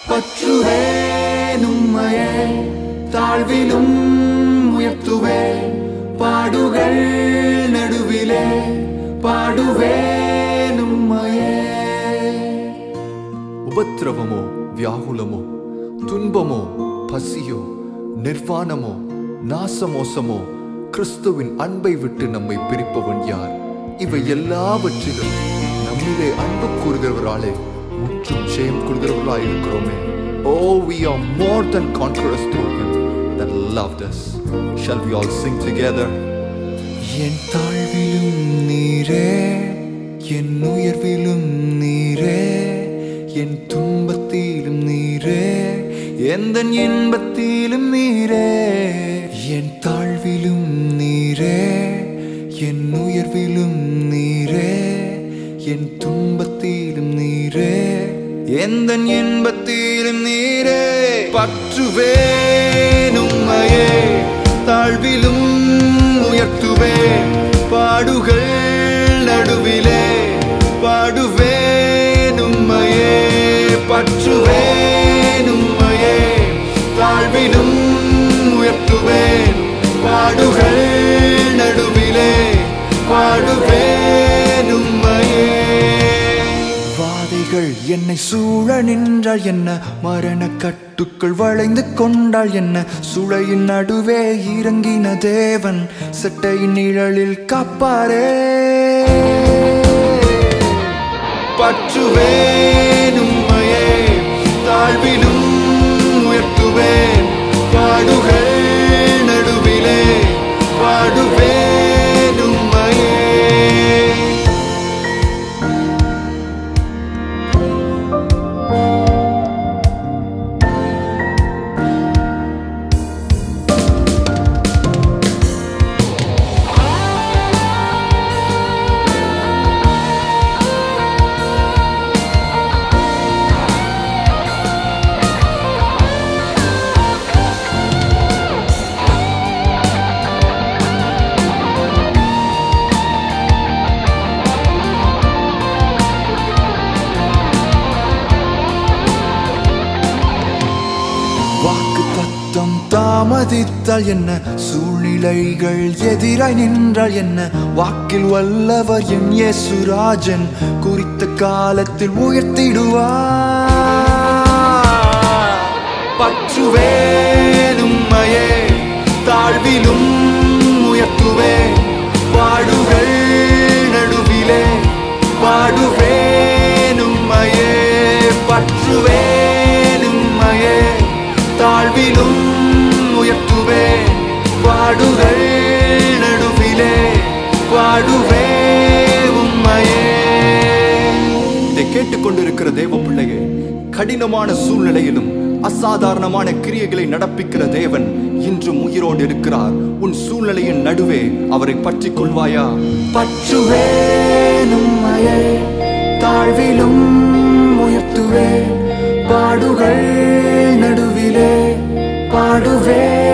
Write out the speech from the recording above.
பற்றுவேன் உம்மையே தாழ்விலும் உயர்த்துவேன் பாடுகள் நடுவிலே பாடுவேன் உம்மையே உபத்திரவமோ வியாகுலமோ துன்பமோ பசியோ நிர்வாணமோ நாசமோசமோ கிறிஸ்துவின் அன்பை விட்டு நம்மை பிரிப்பவன் யார் இவை எல்லாவற்றிலும் நம்மிலே அன்பு கூறுகிறவராலே முற்றும் ஜெயம் கொள்கிறவர்களாய் இருக்கிறோமே ஓ we are more than conquerors through him that loved us shall we all sing together என் தாழ்விலும் நீரே என் உயர்விலும் நீரே என் துன்பத்திலும் நீரே எந்த இன்பத்திலும் நீரே என் தாழ்விலும் நீரே என் உயர்விலும் நீரே என் துன்பத்திலும் நீரே எந்த இன்பத்திலும் நீரே பற்றுவேன் உம்மையே தாழ்விலும் உயர்த்துவேன் பாடுகள் நடுவிலே பாடுவேன் உம்மையே பற்றுவேன் உம்மையே தாழ்விலும் உயர்த்துவேன் பாடுகள் நடுவிலே பாடுவேன் உம்மையே வாதைகள் என்னை சூழ நின்றால் என்ன மரண கட்டுக்கள் வளைந்து கொண்டால் என்ன சுளையின் நடுவே இறங்கின தேவன் சட்டையின் நிழலில் காப்பாரே பற்றுவேன் உம்மையே தாழ்விலும் உயர்த்துவேன் பாடுகள் நடுவிலே பாடுவேன் உம்மையே வாக்கு தத்தம் தாமதித்தால் என்ன சூழ்நிலைகள் எதிராய் நின்றால் என்ன வாக்கில் வல்லவர் என் இயேசுராஜன் குறித்த காலத்தில் உயர்த்திடுவார் பற்றுவேன் உம்மையே தாழ்விலும் உயர்த்துவேன் பாடுகள் நடுவிலே பாடுவேன் உம்மையே பற்றுவேன் உம்மையே தாழ்விலும் உயர்த்துவேன் பாடுகள் நடுவிலே பாடுவே உம்மையே இதை கேட்டுக்கொண்டிருக்கிற தேவ பிள்ளையே கடினமான சூழ்நிலையிலும் அசாதாரணமான கிரியைகளை நடப்பிக்கிற தேவன் இன்றும் உயிரோடு இருக்கிறார் உன் சூழ்நிலையின் நடுவே அவரை பற்றிக் கொள்வாயா பற்றுவேன் உம்மையே தாழ்விலும் உயர்த்துவேன் பாடுகள் நடுவிலே பாடுவேன்